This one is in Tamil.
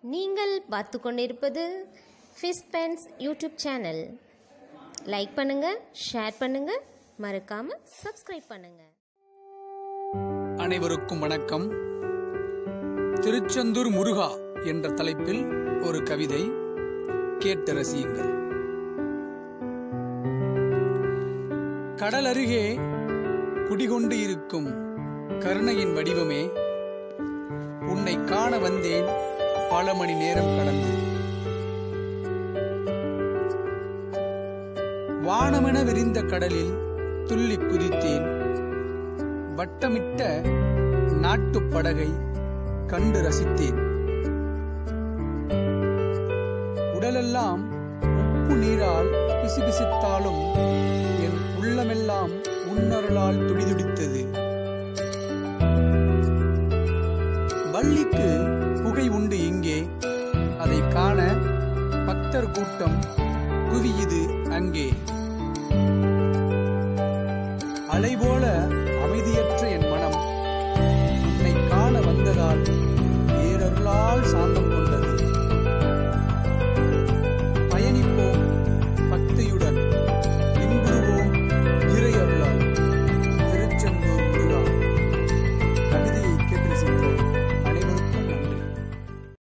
நீங்கள் பார்த்து கொண்டிருப்பது fish pens YouTube channel like பண்ணுங்க ஷேர் பண்ணுங்க மறக்காம சப்ஸ்கிரைப் பண்ணுங்க அனைவருக்கும் வணக்கம் திருச்செந்தூர் முருகா என்ற தலைப்பில் ஒரு கவிதை கேட்டு ரசியுங்கள் கடல் அருகே குடிகொண்டு இருக்கும் கருணையின் வடிவமே உன்னை காண வந்தேன் பல மணி நேரம் கடந்து வானமென விரிந்த கடலில் துள்ளி குதித்தேன் வட்டமிட்ட நாட்டுப் படகை கண்டு ரசித்தேன் உடலெல்லாம் உப்பு நீரால் பிசுபிசுத்தாலும் என் உள்ளமெல்லாம் உன்னருளால் துடிதுடித்தது வள்ளிக்கு புகை உண்டு இங்கே அதை காண பக்தர் கூட்டம்